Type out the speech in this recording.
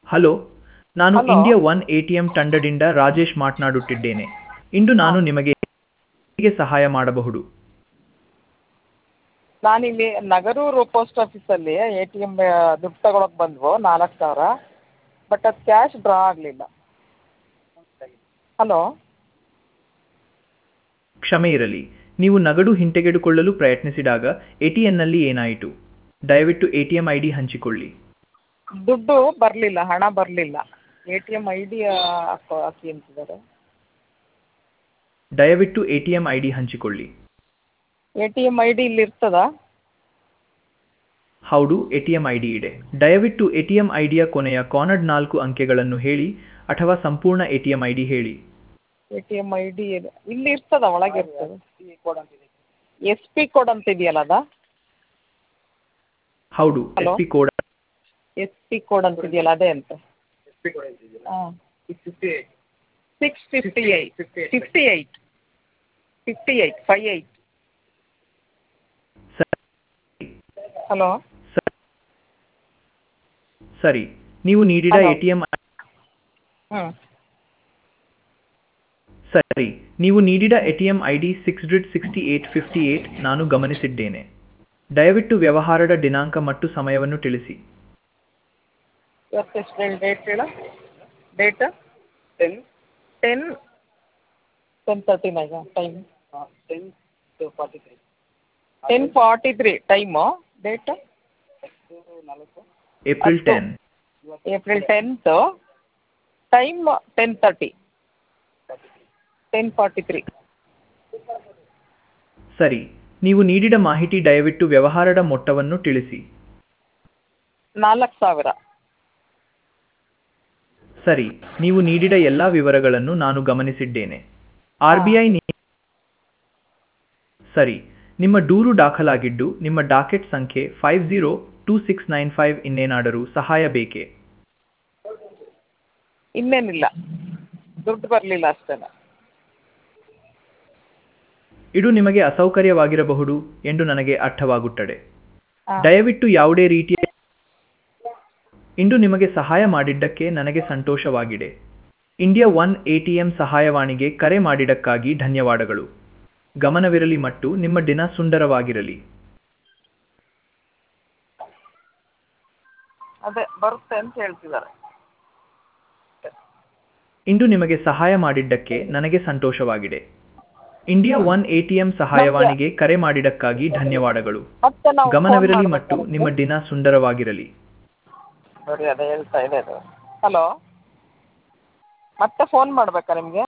Hello ನಾನು hello. India one A T M ತಂಡದಿಂದ ರಾಜೇಶ್ ಮಾತನಾಡುತ್ತಿದ್ದೇನೆ ಇಂದು ನಾನು ನಿಮಗೆ ಹೇಗೆ ಸಹಾಯ ಮಾಡಬಹುದು ನಾನಿಲ್ಲಿ ನಗರೂರು ಪೋಸ್ಟ್ ಆಫೀಸಲ್ಲಿ ಎ ಟಿ ಎಮ್ ದುಡ್ಡು ತಗೊಳಕ್ಕೆ ಬಂದವು ನಾಲ್ಕು ಸಾವಿರ ಬಟ್ ಅದು ಕ್ಯಾಶ್ ಡ್ರಾ ಆಗಲಿಲ್ಲ ಹಲೋ ಕ್ಷಮೆ ಇರಲಿ ನೀವು ನಗದು ಹಿಂತೆಗೆದುಕೊಳ್ಳಲು ಪ್ರಯತ್ನಿಸಿದಾಗ ಎ ಟಿ ಎನ್ನಲ್ಲಿ ಏನಾಯಿತು ದಯವಿಟ್ಟು A T M I D ಹಂಚಿಕೊಳ್ಳಿ ದುಡ್ಡು ಬರಲಿಲ್ಲ ಹಣ ಬರಲಿಲ್ಲ A T M I D ಹಾಕಿ ಅಂತಿದ್ದಾರೆ ದಯವಿಟ್ಟು A T M I D ಹಂಚಿಕೊಳ್ಳಿ A T M I D ಇಲ್ಲಿ ಇರ್ತದಾ ಹೌದು A T M I D ಇದೆ ದಯವಿಟ್ಟು ಎ ಟಿ ಎಂ ಐ ಡಿಯ ಕೊನೆಯ ಕಾನಡ್ ನಾಲ್ಕು ಅಂಕೆಗಳನ್ನು ಹೇಳಿ ಅಥವಾ ಸಂಪೂರ್ಣ A T M I D ಹೇಳಿ A T M I D ಇಲ್ಲಿ ಇರ್ತದ ಒಳಗೆ ಇರ್ತದೆ ಎಸ್ ಪಿ ಕೋಡ್ ಅಂತ ಇದೆಯಲ್ಲ ಅದ ಹೌದು Hello? S P code S P code ಅಂತ ಇದೆಯಲ್ಲ ಅದೇ ಅಂತ ಹಾಂ six fifty eight fifty eight fifty eight five eight hello ಸರಿ ನೀವು ನೀಡಿದ Hello. ಎ ಟಿ ಎಂ ಹ್ಞೂ ಸರಿ ನೀವು ನೀಡಿದ A T M I D six hundred sixty eight fifty eight ನಾನು ಗಮನಿಸಿದ್ದೇನೆ ದಯವಿಟ್ಟು ವ್ಯವಹಾರದ ದಿನಾಂಕ ಮತ್ತು ಸಮಯವನ್ನು ತಿಳಿಸಿ ಇವತ್ತು ಎಷ್ಟು ಹೇಳಿ ಡೇಟ್ ಹೇಳ ಡೇಟ್ ಟೆನ್ ಟೆನ್ ಟೆನ್ ತರ್ಟಿನಾಗ time ten forty three ten forty three time date April ಹತ್ತು. Ten April tenth time ten thirty ten forty three ಸರಿ ನೀವು ನೀಡಿದ ಮಾಹಿತಿ ದಯವಿಟ್ಟು ವ್ಯವಹಾರದ ಮೊತ್ತವನ್ನು ತಿಳಿಸಿ ನಾಲ್ಕು ಸಾವಿರ ಸರಿ ನೀವು ನೀಡಿದ ಎಲ್ಲ ವಿವರಗಳನ್ನು ನಾನು ಗಮನಿಸಿದ್ದೇನೆ ಆರ್ ಬಿ ಐ ಸರಿ ನಿಮ್ಮ ದೂರು ದಾಖಲಾಗಿದ್ದು ನಿಮ್ಮ ಡಾಕೆಟ್ ಸಂಖ್ಯೆ five zero two six nine five ಇನ್ನೇನಾದರೂ ಸಹಾಯ ಬೇಕೇ ಇನ್ನೇನಿಲ್ಲ ದುಡ್ಡು ಬರಲಿಲ್ಲ ಅಷ್ಟೇ ಇದು ನಿಮಗೆ ಅಸೌಕರ್ಯವಾಗಿರಬಹುದು ಎಂದು ನನಗೆ ಅರ್ಥವಾಗುತ್ತದೆ ಹಾಂ ದಯವಿಟ್ಟು ಯಾವುದೇ ರೀತಿಯ ಇಂದು ನಿಮಗೆ ಸಹಾಯ ಮಾಡಿದ್ದಕ್ಕೆ ನನಗೆ ಸಂತೋಷವಾಗಿದೆ ಇಂಡಿಯಾ ಒನ್ ಎಟಿಎಂ ಸಹಾಯವಾಣಿಗೆ ಕರೆ ಮಾಡಿದ್ದಕ್ಕಾಗಿ ಧನ್ಯವಾದಗಳು ಗಮನವಿರಲಿ ಮತ್ತು ನಿಮ್ಮ ದಿನ ಸುಂದರವಾಗಿರಲಿ ಅದೇ ಬರುತ್ತೆ ಅಂತ ಹೇಳ್ತಿದ್ದಾರೆ ಇಂದು ನಿಮಗೆ ಸಹಾಯ ಮಾಡಿದ್ದಕ್ಕೆ ನನಗೆ ಸಂತೋಷವಾಗಿದೆ ಇಂಡಿಯಾ ಒನ್ ಎಟಿಎಂ ಸಹಾಯವಾಣಿಗೆ ಕರೆ ಮಾಡಿದ್ದಕ್ಕಾಗಿ ಧನ್ಯವಾದಗಳು ಮತ್ತೆ ನಾವು ಗಮನವಿರಲಿ phone ಮತ್ತು ಮಾಡ್ಬೇಕಾ ನಿಮ್ಮ ದಿನ ಸುಂದರವಾಗಿರಲಿ ಬರೀ ಅದೇ ಹೇಳ್ತಾ ಇದೆ ಅದು ಹಲೋ ಮತ್ತೆ ಫೋನ್ ಮಾಡಬೇಕಾ ನಿಮಗೆ